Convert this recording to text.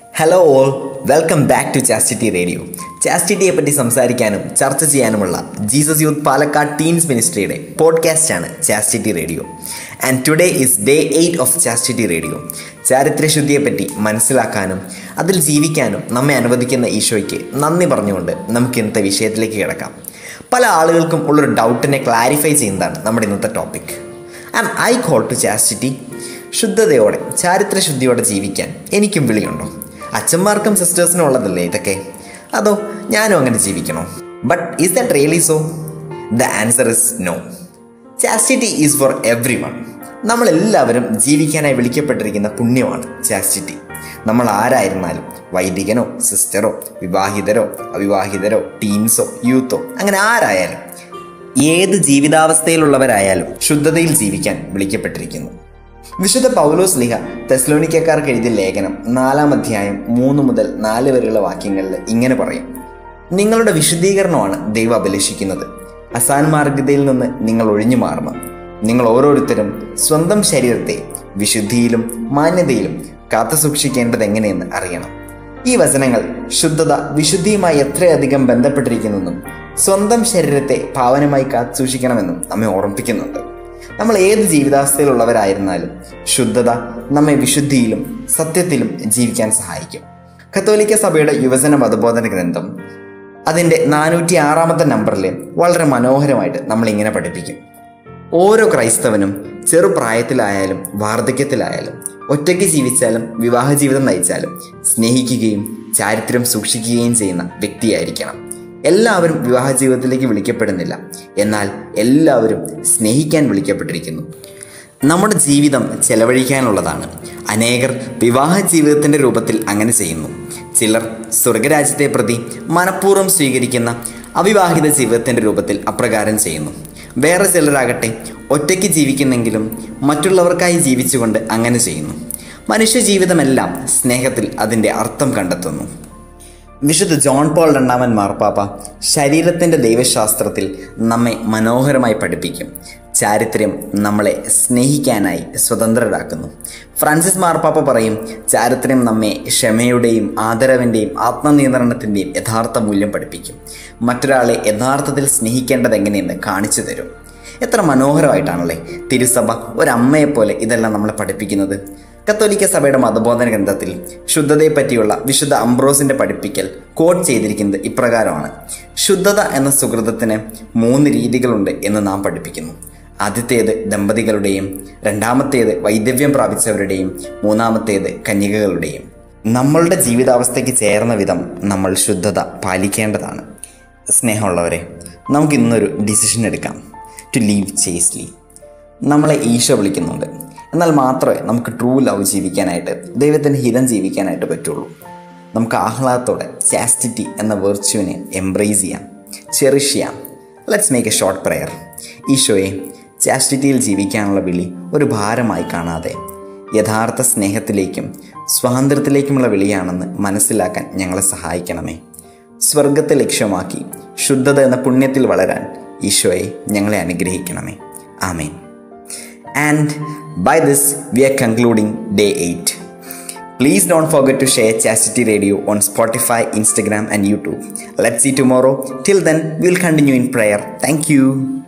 Hello all welcome back to chastity radio ചാസ്റ്റിറ്റിയെ പറ്റി സംസാരിക്കാനും ചർച്ച ചെയ്യാനുമുള്ള ജീസസ് യൂത്ത് പാലക്കാട് ടീൻസ് മിനിസ്ട്രിയുടെ പോഡ്കാസ്റ്റാണ് chastity radio and today is day eight of chastity radio ചാരിത്രശുദ്ധിയെപ്പറ്റി മനസ്സിലാക്കാനും അതിൽ ജീവിക്കാനും നമ്മെ അനുവദിക്കുന്ന ഈശോയ്ക്ക് നന്ദി പറഞ്ഞുകൊണ്ട് നമുക്ക് ഇന്നത്തെ വിഷയത്തിലേക്ക് കിടക്കാം പല ആളുകൾക്കും ഉള്ളൊരു ഡൗട്ടിനെ ക്ലാരിഫൈ ചെയ്യുന്നതാണ് നമ്മുടെ ഇന്നത്തെ topic and I call to chastity ശുദ്ധതയോടെ ചാരിത്രശുദ്ധിയോടെ ജീവിക്കാൻ എനിക്കും വിളിയുണ്ടോ അച്ഛന്മാർക്കും സിസ്റ്റേഴ്സിനും ഉള്ളതല്ലേ ഇതൊക്കെ അതോ ഞാനും അങ്ങനെ ജീവിക്കണോ but is that really so the answer is no chastity is for everyone നമ്മളെല്ലാവരും ജീവിക്കാനായി വിളിക്കപ്പെട്ടിരിക്കുന്ന പുണ്യമാണ് ചാസ്റ്റിറ്റി നമ്മൾ ആരായിരുന്നാലും വൈദികനോ സിസ്റ്ററോ വിവാഹിതരോ അവിവാഹിതരോ ടീൻസോ യൂത്തോ അങ്ങനെ ആരായാലും ഏത് ജീവിതാവസ്ഥയിലുള്ളവരായാലും ശുദ്ധതയിൽ ജീവിക്കാൻ വിളിക്കപ്പെട്ടിരിക്കുന്നു വിശുദ്ധ പൗലോസ് ലിഹ തെസ്ലോനിക്കക്കാർക്ക് എഴുതിയ ലേഖനം നാലാം അധ്യായം മൂന്ന് മുതൽ നാല് വരെയുള്ള വാക്യങ്ങളിൽ ഇങ്ങനെ പറയും നിങ്ങളുടെ വിശുദ്ധീകരണമാണ് ദൈവം അഭിലഷിക്കുന്നത് അസാൻമാർഗതയിൽ നിന്ന് നിങ്ങൾ ഒഴിഞ്ഞു മാറണം നിങ്ങൾ ഓരോരുത്തരും സ്വന്തം ശരീരത്തെ വിശുദ്ധിയിലും മാന്യതയിലും കാത്തു സൂക്ഷിക്കേണ്ടത് എങ്ങനെയെന്ന് അറിയണം ഈ വചനങ്ങൾ ശുദ്ധത വിശുദ്ധിയുമായി എത്രയധികം ബന്ധപ്പെട്ടിരിക്കുന്നെന്നും സ്വന്തം ശരീരത്തെ പാവനമായി കാത്തു സൂക്ഷിക്കണമെന്നും നമ്മെ ഓർമ്മിപ്പിക്കുന്നുണ്ട് നമ്മൾ ഏത് ജീവിതാവസ്ഥയിലുള്ളവരായിരുന്നാലും ശുദ്ധത നമ്മെ വിശുദ്ധിയിലും സത്യത്തിലും ജീവിക്കാൻ സഹായിക്കും കത്തോലിക്ക സഭയുടെ യുവജന മതബോധന ഗ്രന്ഥം അതിൻ്റെ നാനൂറ്റി ആറാമത്തെ നമ്പറിൽ വളരെ മനോഹരമായിട്ട് നമ്മളിങ്ങനെ പഠിപ്പിക്കും ഓരോ ക്രൈസ്തവനും ചെറുപ്രായത്തിലായാലും വാർദ്ധക്യത്തിലായാലും ഒറ്റയ്ക്ക് ജീവിച്ചാലും വിവാഹ ജീവിതം നയിച്ചാലും സ്നേഹിക്കുകയും ചാരിത്രം സൂക്ഷിക്കുകയും ചെയ്യുന്ന വ്യക്തിയായിരിക്കണം എല്ലാവരും വിവാഹ ജീവിതത്തിലേക്ക് വിളിക്കപ്പെടുന്നില്ല എന്നാൽ എല്ലാവരും സ്നേഹിക്കാൻ വിളിക്കപ്പെട്ടിരിക്കുന്നു നമ്മുടെ ജീവിതം ചെലവഴിക്കാനുള്ളതാണ് അനേകർ വിവാഹ ജീവിതത്തിൻ്റെ രൂപത്തിൽ അങ്ങനെ ചെയ്യുന്നു ചിലർ സ്വർഗരാജ്യത്തെ പ്രതി മനഃപൂർവ്വം സ്വീകരിക്കുന്ന അവിവാഹിത ജീവിതത്തിൻ്റെ രൂപത്തിൽ അപ്രകാരം ചെയ്യുന്നു വേറെ ചിലരാകട്ടെ ഒറ്റയ്ക്ക് ജീവിക്കുന്നെങ്കിലും മറ്റുള്ളവർക്കായി ജീവിച്ചുകൊണ്ട് അങ്ങനെ ചെയ്യുന്നു മനുഷ്യ ജീവിതമെല്ലാം സ്നേഹത്തിൽ അതിൻ്റെ അർത്ഥം കണ്ടെത്തുന്നു വിശുദ്ധ ജോൺ പോൾ രണ്ടാമൻ മാർപ്പാപ്പ ശരീരത്തിൻ്റെ ദൈവശാസ്ത്രത്തിൽ നമ്മെ മനോഹരമായി പഠിപ്പിക്കും ചാരിത്രം നമ്മളെ സ്നേഹിക്കാനായി സ്വതന്ത്രരാക്കുന്നു ഫ്രാൻസിസ് മാർപ്പാപ്പ പറയും ചാരിത്രം നമ്മെ ക്ഷമയുടെയും ആദരവിൻ്റെയും ആത്മനിയന്ത്രണത്തിൻ്റെയും യഥാർത്ഥ മൂല്യം പഠിപ്പിക്കും മറ്റൊരാളെ യഥാർത്ഥത്തിൽ സ്നേഹിക്കേണ്ടത് എങ്ങനെയെന്ന് കാണിച്ചു തരും എത്ര മനോഹരമായിട്ടാണല്ലേ തിരുസഭ ഒരമ്മയെപ്പോലെ ഇതെല്ലാം നമ്മളെ പഠിപ്പിക്കുന്നത് കത്തോലിക്ക സഭയുടെ മതബോധന ഗ്രന്ഥത്തിൽ ശുദ്ധതയെ പറ്റിയുള്ള വിശുദ്ധ അംബ്രോസിന്റെ പഠിപ്പിക്കൽ കോട്ട് ചെയ്തിരിക്കുന്നത് ഇപ്രകാരമാണ് ശുദ്ധത എന്ന സുഹൃതത്തിന് മൂന്ന് രീതികളുണ്ട് എന്ന് നാം പഠിപ്പിക്കുന്നു ആദ്യത്തേത് ദമ്പതികളുടെയും രണ്ടാമത്തേത് വൈദവ്യം പ്രാപിച്ചവരുടെയും മൂന്നാമത്തേത് കന്യകകളുടെയും നമ്മളുടെ ജീവിതാവസ്ഥയ്ക്ക് ചേർന്ന വിധം നമ്മൾ ശുദ്ധത പാലിക്കേണ്ടതാണ് സ്നേഹമുള്ളവരെ നമുക്ക് ഇന്നൊരു ഡിസിഷൻ എടുക്കാം ടു ലീവ് ചേസ്ലി നമ്മളെ ഈശോ വിളിക്കുന്നുണ്ട് എന്നാൽ മാത്രമേ നമുക്ക് ട്രൂ ലവ് ജീവിക്കാനായിട്ട് ദൈവത്തിൻ്റെ ഹിതം ജീവിക്കാനായിട്ട് പറ്റുള്ളൂ നമുക്ക് ആഹ്ലാദത്തോടെ ചാസ്റ്റിറ്റി എന്ന വെർച്യുവിനെ എംബ്രേസ് ചെയ്യാം ചെറിഷ് ചെയ്യാം let's make a short prayer ഈശോയെ ചാസ്റ്റിറ്റിയിൽ ജീവിക്കാനുള്ള വിളി ഒരു ഭാരമായി കാണാതെ യഥാർത്ഥ സ്നേഹത്തിലേക്കും സ്വാതന്ത്ര്യത്തിലേക്കുമുള്ള വിളിയാണെന്ന് മനസ്സിലാക്കാൻ ഞങ്ങളെ സഹായിക്കണമേ സ്വർഗത്തെ ലക്ഷ്യമാക്കി ശുദ്ധത എന്ന പുണ്യത്തിൽ വളരാൻ ഈശോയെ ഞങ്ങളെ അനുഗ്രഹിക്കണമേ ആമേൻ And by this, we are concluding day 8. Please don't forget to share Chastity Radio on Spotify, Instagram, and YouTube. Let's see tomorrow. Till then, we'll continue in prayer. Thank you.